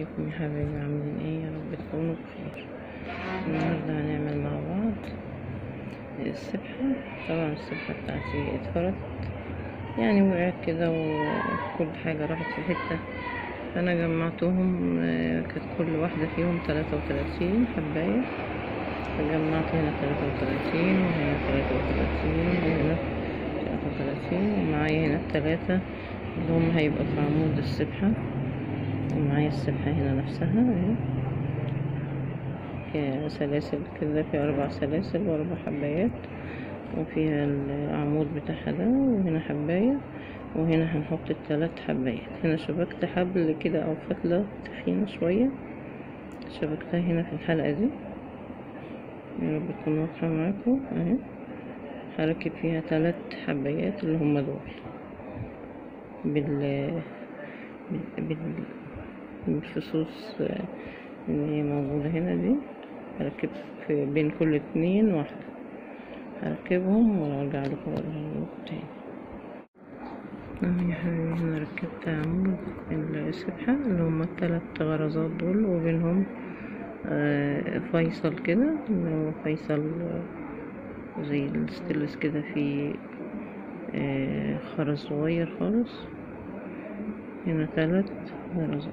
ازيكم يا حبايبي عاملين ايه يا رب تكونوا بخير النهارده هنعمل مع بعض السبحة طبعا السبحة بتاعتي اتفردت يعني وقعت كده وكل حاجة راحت في حتة فأنا جمعتهم آه، كانت كل واحدة فيهم تلاتة وتلاتين حباية فجمعت هنا تلاتة وتلاتين وهنا تلاتة وتلاتين وهنا تلاتة وتلاتين ومعايا هنا التلاتة اللي هم هيبقوا في عمود السبحة ومعايا السبحة هنا نفسها اهي فيها سلاسل كده في أربع سلاسل وأربع حبايات وفيها العمود بتاعها ده وهنا حباية وهنا هنحط التلات حبايات هنا شبكت حبل كده أو فتلة تخينة شوية شبكتها هنا في الحلقة دي يا رب تكون واضحة معاكم اهي هركب فيها تلات حبايات اللي هما دول بال بال بالفصوص آه، اللي هي موجودة هنا دي هركب في بين كل اتنين واحدة هركبهم وارجع لكم اوريها لكم تاني اهو يا حبيبي هنا ركبت عمود السبحة اللي هما التلات غرزات دول وبينهم آه، فيصل كده اللي هو فيصل آه، زي الستلس كده في آه، خرز صغير خالص هنا تلات غرزات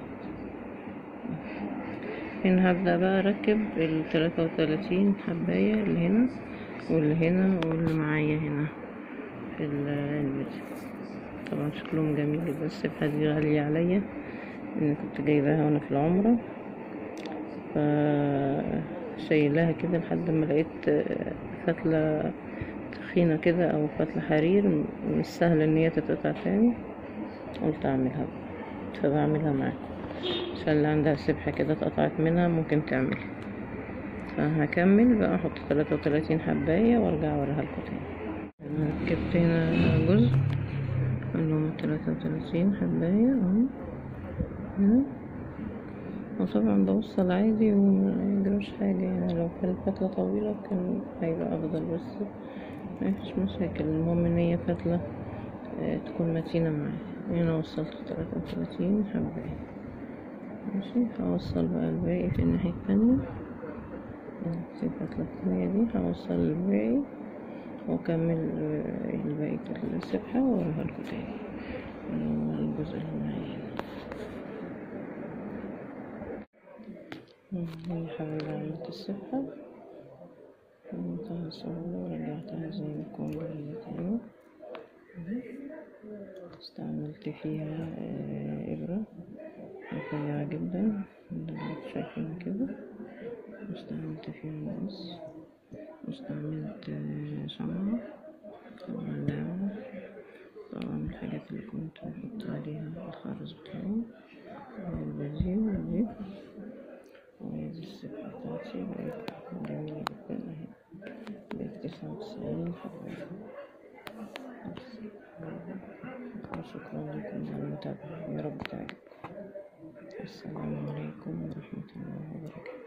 هنا هبدأ بقى أركب التلاتة وتلاتين حباية اللي هنا واللي هنا واللي معايا هنا في ال- الفيديو طبعا شكلهم جميل جدا السبحة دي غالية عليا لأن كنت جايباها وأنا في العمرة ف شايلاها كده لحد ما لقيت آه، فتلة تخينة كده أو فتلة حرير م- مش سهل إن هي تتقطع تاني قلت أعملها بقى. فبعملها معاكم عشان اللي عندها سبحة كده اتقطعت منها ممكن تعمل فهكمل بقى احط تلاتة وتلاتين حباية وارجع اوريها لكم تاني أنا ركبت هنا جزء اللي هما تلاتة وتلاتين حباية اهو هنا وطبعا بوصل عادي وما يجراش حاجة يعني لو كانت فتلة طويلة كان هيبقى أفضل بس مفيش مشاكل المهم إن هي فتلة آه، تكون متينة معايا هنا وصلت تلاتة وتلاتين حباية ماشي هوصل بقى الباقي في الناحية التانية في الفتلة التانية دي هوصل الباقي وأكمل آه، الباقي السبحة وأوريها لكم تاني اللي هو الجزء اللي معايا هنا. يا حبيبي عملت السبحة بمنتهى السهولة ورجعتها زي ما تكون هي تاني استعملت فيها آه، إبرة رفيعة جدا اللي انتوا شايفينها كده واستعملت فيها مقص واستعملت آه، شمعة ولاعة طبعا الحاجات اللي كنت بحط عليها الخرز بتاعي والبنزين ودي وهذه السبحة بتاعتي بقت جميلة جدا اهي بقت تسعة وتسعين حبة بس. وشكرا لكم على المتابعة يا رب تعجبكم السلام عليكم ورحمة الله وبركاته